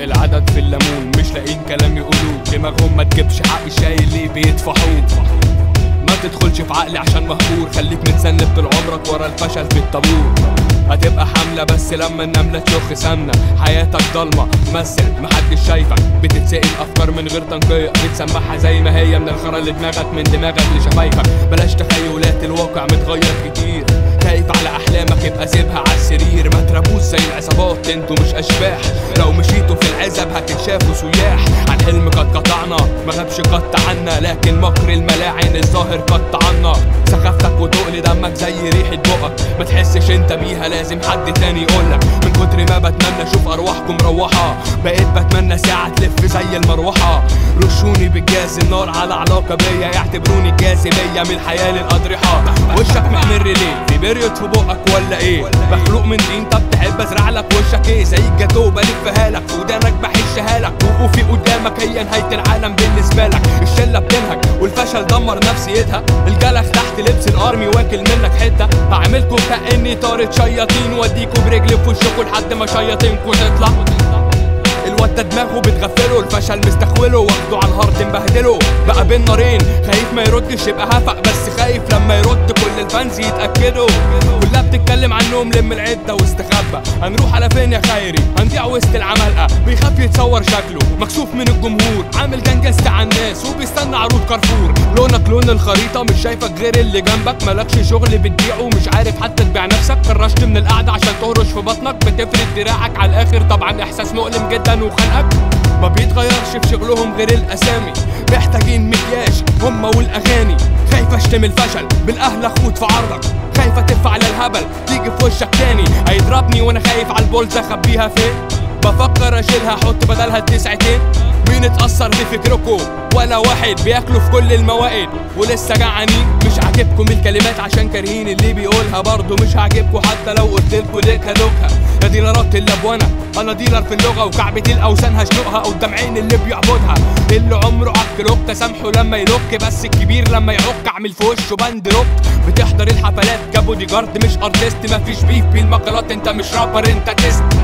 العدد في الليمون مش لاقيين كلام يقولوه دماغهم ما تجيبش حق الشاي اللي بيدفعوه ما تدخلش في عقلي عشان مهجور خليك متسند طول عمرك ورا الفشل في الطابور هتبقى حملة بس لما النملة تشخ سمنة حياتك ضلمة مثل محدش شايفك بتتسأل أفكار من غير تنقية بتسمعها زي ما هي من الخرا اللي دماغك من دماغك لشفايفك بلاش تخيلات الواقع متغير كتير خايف على احلامك يبقى سيبها على السرير ما تربوش زي العصابات انتوا مش اشباح لو مشيتوا في العزب هتتشافوا سياح عن حلم قد قطعنا ما غابش قد عنا لكن مكر الملاعن الظاهر قد طعنا سخافتك وتقل دمك زي ريحة بقك ما تحسش انت بيها لازم حد تاني يقولك من كتر ما بتمنى اشوف ارواحكم مروحة بقيت بتمنى ساعة تلف زي المروحة رشوني بالجاز النار على علاقة بيا يعتبروني الجاذبية من الحياة للأضرحة وشك محمر ليه في بيريود في بقك ولا ايه مخلوق من دين طب تحب ازرع لك وشك ايه زي الجاتو بلفها لك في ودانك بحشها لك وقوفي قدامك هي نهاية العالم بالنسبة لك الشلة بتنهج والفشل دمر نفسيتها الجلخ تحت لبس الارمي واكل منك حتة هعملكوا كأني طارت شياطين واديكوا برجل في وشكوا لحد ما شياطينكوا تطلع الواد ده دماغه بتغفله الفشل مستخوله واخده على الهارد مبهدله بقى بين نارين خايف ما يردش يبقى هفق بس خايف لما يرد كل الفانز يتاكدوا كلها بتتكلم عنهم لم العده واستخبى هنروح على فين يا خيري هنضيع وسط العمالقه بيخاف يتصور شكله مكسوف من الجمهور عامل جنجست على الناس وبيستنى عروض كارفور لونك لون الخريطه مش شايفك غير اللي جنبك مالكش شغل بتبيعه مش عارف حتى تبيع نفسك كرشت من القعده عشان تهرش في بطنك بتفرد دراعك على الاخر طبعا احساس مؤلم جدا وخنقك ما بيتغيرش في شغلهم غير الاسامي محتاجين مكياج هما والاغاني خايف اشتم الفشل بالاهل اخوت في عرضك خايف اتف على الهبل تيجي في وشك تاني هيضربني وانا خايف على البولز اخبيها فين بفكر اشيلها احط بدلها التسعتين مين اتأثر بفكركم ولا واحد بياكلوا في كل الموائد ولسه جعانين مش عاجبكم الكلمات عشان كارهين اللي بيقولها برضه مش عاجبكم حتى لو قلتلكوا ديكها دوكها يا ديلرات اللبونة انا ديلر في اللغة وكعبة الاوثان هشنقها قدام عين اللي بيعبدها اللي عمره عك لوك سامحه لما يلوك بس الكبير لما يعك اعمل في وشه باند روك بتحضر الحفلات كبودي جارد مش ارتست مفيش بيف بالمقالات انت مش رابر انت تيست